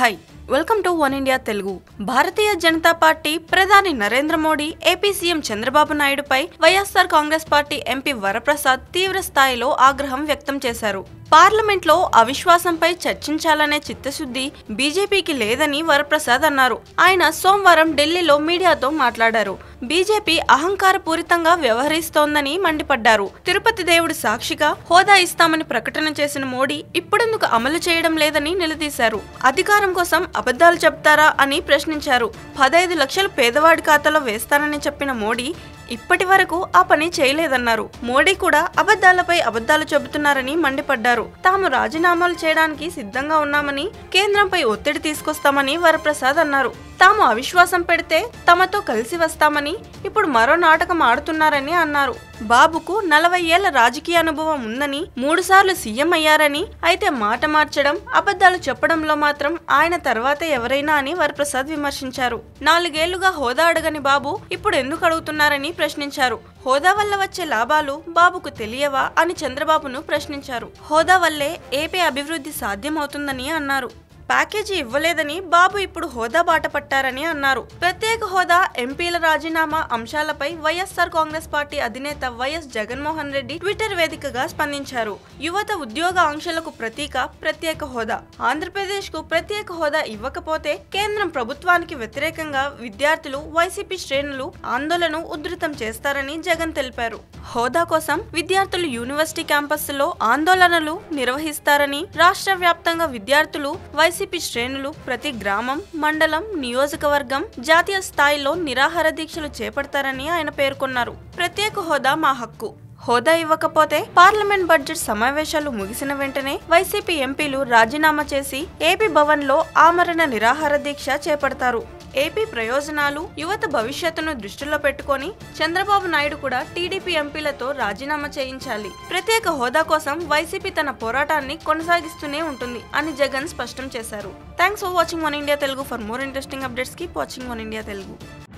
hi welcome to One India Telugu Bharatiya Janata party ప్రధాని Narendra Modi AP CM Chandrababu నాయుడుపై YSR Congress party MP Varaprasad తీవ్ర స్థాయిలో ఆగ్రహం వ్యక్తం చేశారు పార్లమెంట్లో అవిశ్వాసంపై చర్చించాలనే చిత్తశుద్ధి బీజేపీకి లేదని వరప్రసాద్ అన్నారు ఆయన సోమవారం ఢిల్లీలో మీడియాతో మాట్లాడారు బీజేపీ అహంకారపూరితంగా వ్యవహరిస్తోందని మండిపడ్డారు తిరుపతి దేవుడి సాక్షిగా హోదా ఇస్తామని ప్రకటన చేసిన మోడీ ఇప్పుడెందుకు అమలు చేయడం లేదని నిలదీశారు అధికారం కోసం అబద్ధాలు చెప్తారా అని ప్రశ్నించారు పదైదు లక్షలు పేదవాడి ఖాతాలో వేస్తానని చెప్పిన మోడీ ఇప్పటి వరకు ఆ పని చేయలేదన్నారు మోడీ కూడా అబద్ధాలపై అబద్ధాలు చెబుతున్నారని మండిపడ్డారు తాము రాజీనామాలు చేయడానికి సిద్ధంగా ఉన్నామని కేంద్రంపై ఒత్తిడి తీసుకొస్తామని వరప్రసాద్ అన్నారు తాము అవిశ్వాసం పెడితే తమతో కలిసి వస్తామని ఇప్పుడు మరో నాటకం ఆడుతున్నారని అన్నారు బాబుకు నలభై ఏళ్ల రాజకీయ అనుభవం ఉందని మూడుసార్లు సీఎం అయ్యారని అయితే మాట మార్చడం అబద్ధాలు చెప్పడంలో మాత్రం ఆయన తర్వాతే ఎవరైనా అని వరప్రసాద్ విమర్శించారు నాలుగేళ్లుగా హోదా అడగని బాబు ఇప్పుడు ఎందుకు అడుగుతున్నారని ప్రశ్నించారు హోదా వల్ల వచ్చే లాభాలు బాబుకు తెలియవా అని చంద్రబాబును ప్రశ్నించారు హోదా వల్లే ఏపీ అభివృద్ధి సాధ్యమవుతుందని అన్నారు ప్యాకేజీ ఇవ్వలేదని బాబు ఇప్పుడు హోదా బాట పట్టారని అన్నారు ప్రత్యేక హోదా ఎంపీల రాజీనామా అంశాలపై వైఎస్ఆర్ కాంగ్రెస్ పార్టీ అధినేత వైఎస్ జగన్మోహన్ రెడ్డి ట్విట్టర్ వేదికగా స్పందించారు యువత ఉద్యోగ ఆంక్షలకు ప్రతీక ప్రత్యేక హోదా ఆంధ్రప్రదేశ్ కు ప్రత్యేక హోదా ఇవ్వకపోతే కేంద్రం ప్రభుత్వానికి వ్యతిరేకంగా విద్యార్థులు వైసీపీ శ్రేణులు ఆందోళన ఉధృతం చేస్తారని జగన్ తెలిపారు హోదా కోసం విద్యార్థులు యూనివర్సిటీ క్యాంపస్లో ఆందోళనలు నిర్వహిస్తారని రాష్ట్ర వ్యాప్తంగా విద్యార్థులు వైసీపీ శ్రేణులు ప్రతి గ్రామం మండలం నియోజకవర్గం జాతీయ స్థాయిలో నిరాహార దీక్షలు చేపడతారని ఆయన పేర్కొన్నారు ప్రత్యేక హోదా మా హక్కు హోదా ఇవ్వకపోతే పార్లమెంట్ బడ్జెట్ సమావేశాలు ముగిసిన వెంటనే వైసీపీ ఎంపీలు రాజీనామా చేసి ఏపీ భవన్ లో ఆమరణ నిరాహార దీక్ష చేపడతారు ఏపీ ప్రయోజనాలు యువత భవిష్యత్తును దృష్టిలో పెట్టుకొని చంద్రబాబు నాయుడు కూడా టీడీపీ ఎంపీలతో రాజీనామా చేయించాలి ప్రత్యేక హోదా కోసం వైసీపీ తన పోరాటాన్ని కొనసాగిస్తూనే ఉంటుంది అని జగన్ స్పష్టం చేశారు thanks for watching One India Telugu for more interesting updates keep watching One India Telugu